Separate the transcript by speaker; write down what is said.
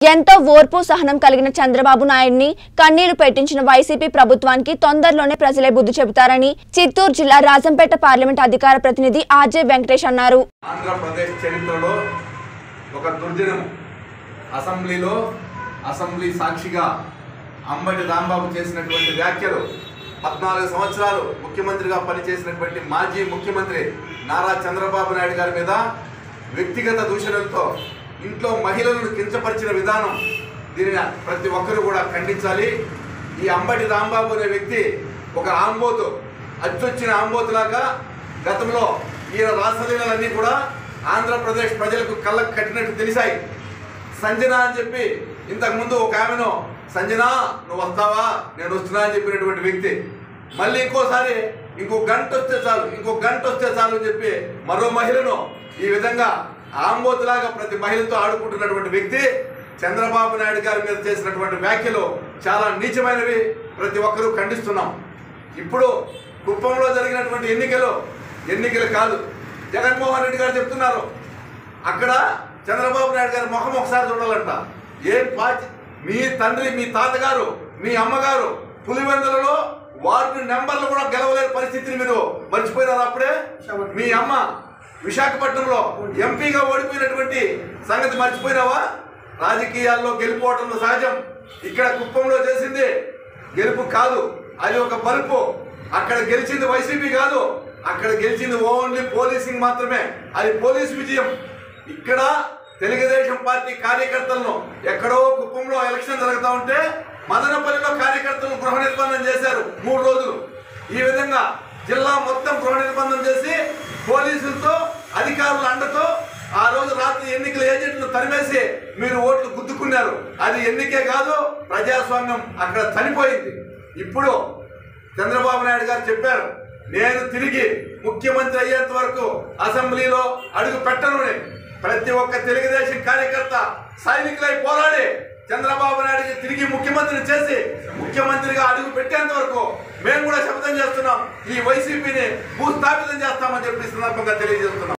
Speaker 1: ఎంతో ఓర్పు సహనం కలిగిన చంద్రబాబు నాయుడిని కన్నీరు పెట్టించిన వైసీపీ ప్రభుత్వానికి తొందరలోనే ప్రజలే బుద్ధి చెబుతారని చిత్తూరు జిల్లా రాజంపేట పార్లమెంట్ అధికార ప్రతినిధి ఆర్జే వెంకటేష్ అన్నారు
Speaker 2: ఆంధ్రప్రదేశ్ చరిత్రలో ఒక దుర్దినం అసెంబ్లీలో అసెంబ్లీ సాక్షిగా అంబటి రాంబాబు చేసినటువంటి వ్యాఖ్యలు పద్నాలుగు సంవత్సరాలు ముఖ్యమంత్రిగా పనిచేసినటువంటి మాజీ ముఖ్యమంత్రి నారా చంద్రబాబు నాయుడు గారి మీద వ్యక్తిగత దూషణలతో ఇంట్లో మహిళలను కించపరిచిన విధానం దీనిని ప్రతి ఒక్కరూ కూడా ఖండించాలి ఈ అంబటి రాంబాబు అనే వ్యక్తి ఒక ఆంబోతు అచ్చొచ్చిన ఆంబోతులాగా గతంలో ఈయన రాసలీలన్నీ కూడా ఆంధ్రప్రదేశ్ ప్రజలకు కళ్ళకు కట్టినట్టు తెలిసాయి సంజన అని చెప్పి ఇంతకుముందు ఒక ఆమెను సంజన నువ్వు వస్తావా నేను వస్తున్నా అని చెప్పినటువంటి వ్యక్తి మళ్ళీ ఇంకోసారి ఇంకో గంట వస్తే చాలు ఇంకో గంట వస్తే చాలు అని చెప్పి మరో మహిళను ఈ విధంగా ఆంబోతులాగా ప్రతి మహిళతో ఆడుకుంటున్నటువంటి వ్యక్తి చంద్రబాబు నాయుడు గారి మీద చేసినటువంటి వ్యాఖ్యలు చాలా నీచమైనవి ప్రతి ఒక్కరూ ఖండిస్తున్నాం ఇప్పుడు కుప్పంలో జరిగినటువంటి ఎన్నికలు ఎన్నికలు కాదు జగన్మోహన్ రెడ్డి గారు చెప్తున్నారు అక్కడ చంద్రబాబు నాయుడు గారి ముఖం ఒకసారి చూడాలంట ఏం పాచి మీ తండ్రి మీ తాతగారు మీ అమ్మగారు పులివెందులలో వార్డు నెంబర్లు కూడా గెలవలేని పరిస్థితిని మీరు మర్చిపోయినారు అప్పుడే మీ అమ్మ విశాఖపట్నంలో ఎంపీగా ఓడిపోయినటువంటి సంగతి మర్చిపోయినావా రాజకీయాల్లో గెలిపోవటం సహజం ఇక్కడ కుప్పంలో చేసింది గెలుపు కాదు అది ఒక బలుపు అక్కడ గెలిచింది వైసీపీ కాదు అక్కడ గెలిచింది ఓన్లీ పోలీసింగ్ మాత్రమే అది పోలీస్ విజయం ఇక్కడ తెలుగుదేశం పార్టీ కార్యకర్తలను ఎక్కడో కుప్పంలో ఎలక్షన్ జరుగుతూ ఉంటే మదనపల్లిలో కార్యకర్తలను గృహ నిర్బంధం చేశారు మూడు రోజులు ఈ విధంగా జిల్లా మొత్తం గృహ నిర్బంధం చేసి పోలీసులతో అధికారుల అండతో ఆ రోజు రాత్రి ఎన్నికల ఏజెంట్లు తరిమేసి మీరు ఓట్లు గుద్దుకున్నారు అది ఎన్నికే కాదు ప్రజాస్వామ్యం అక్కడ చనిపోయింది ఇప్పుడు చంద్రబాబు నాయుడు గారు చెప్పారు నేను తిరిగి ముఖ్యమంత్రి అయ్యేంత వరకు అసెంబ్లీలో అడుగు పెట్టను అని. ప్రతి ఒక్క తెలుగుదేశం కార్యకర్త సైనికులై పోరాడి చంద్రబాబు నాయుడు తిరిగి ముఖ్యమంత్రిని చేసి ముఖ్యమంత్రిగా అడుగు పెట్టేంత వరకు మేము కూడా శపథం చేస్తున్నాం ఈ వైసీపీని భూస్థాపితం చేస్తామని చెప్పి ఈ సందర్భంగా తెలియజేస్తున్నాం